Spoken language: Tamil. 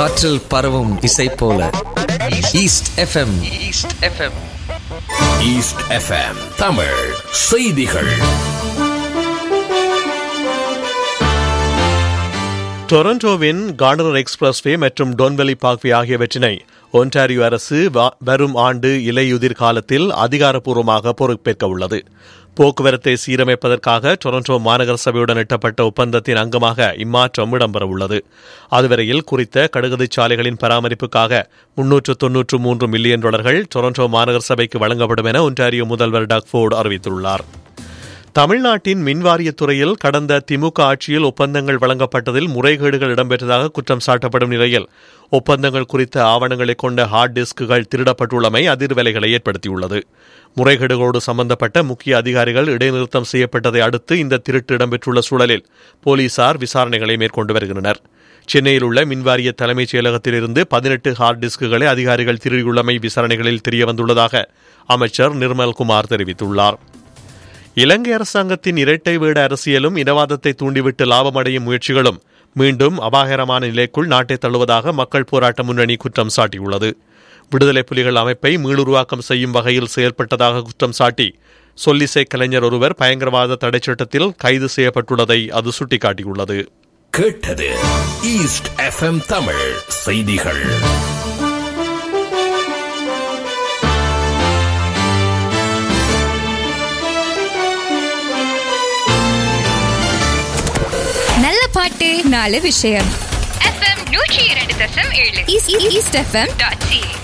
காற்றில் பரவும் இசை போல East FM East FM East FM Tamil செய்திகள் டொரண்டோவின் கார்டனர் எக்ஸ்பிரஸ்வே மற்றும் டோன்வெலி பார்க்வே ஆகியவற்றினை ஒன்டாரியோ அரசு வ- வரும் ஆண்டு இலையுதிர் காலத்தில் அதிகாரப்பூர்வமாக பொறுப்பேற்க உள்ளது போக்குவரத்தை சீரமைப்பதற்காக டொரண்டோ மாநகர சபையுடன் எட்டப்பட்ட ஒப்பந்தத்தின் அங்கமாக இம்மாற்றம் இடம்பெறவுள்ளது அதுவரையில் குறித்த கடுகதை சாலைகளின் பராமரிப்புக்காக முன்னூற்று தொன்னூற்று மூன்று மில்லியன் டாலர்கள் டொரண்டோ மாநகர சபைக்கு வழங்கப்படும் என ஒன்டாரியோ முதல்வர் டாக் ஃபோர்டு அறிவித்துள்ளார் தமிழ்நாட்டின் மின்வாரியத் துறையில் கடந்த திமுக ஆட்சியில் ஒப்பந்தங்கள் வழங்கப்பட்டதில் முறைகேடுகள் இடம்பெற்றதாக குற்றம் சாட்டப்படும் நிலையில் ஒப்பந்தங்கள் குறித்த ஆவணங்களை கொண்ட ஹார்ட் டிஸ்க்குகள் திருடப்பட்டுள்ளமை அதிர்வலைகளை ஏற்படுத்தியுள்ளது முறைகேடுகளோடு சம்பந்தப்பட்ட முக்கிய அதிகாரிகள் இடைநிறுத்தம் செய்யப்பட்டதை அடுத்து இந்த திருட்டு இடம்பெற்றுள்ள சூழலில் போலீசார் விசாரணைகளை மேற்கொண்டு வருகின்றனர் சென்னையில் உள்ள மின்வாரிய தலைமைச் செயலகத்திலிருந்து பதினெட்டு ஹார்ட் டிஸ்க்குகளை அதிகாரிகள் திருடியுள்ளமை விசாரணைகளில் தெரியவந்துள்ளதாக அமைச்சர் நிர்மல்குமார் தெரிவித்துள்ளார் இலங்கை அரசாங்கத்தின் இரட்டை வீடு அரசியலும் இனவாதத்தை தூண்டிவிட்டு லாபமடையும் முயற்சிகளும் மீண்டும் அபாயகரமான நிலைக்குள் நாட்டை தள்ளுவதாக மக்கள் போராட்ட முன்னணி குற்றம் சாட்டியுள்ளது விடுதலை புலிகள் அமைப்பை மீளுருவாக்கம் செய்யும் வகையில் செயல்பட்டதாக குற்றம் சாட்டி சொல்லிசை கலைஞர் ஒருவர் பயங்கரவாத தடைச் சட்டத்தில் கைது செய்யப்பட்டுள்ளதை அது சுட்டிக்காட்டியுள்ளது கேட்டது ஈஸ்ட் எஃப்எம் தமிழ் செய்திகள் நல்ல பாட்டு நாலு விஷயம் எஃப்எம் நூற்றி இரண்டு தசம் ஏழு ஈஸ்ட் எஃப்எம் டாட் சி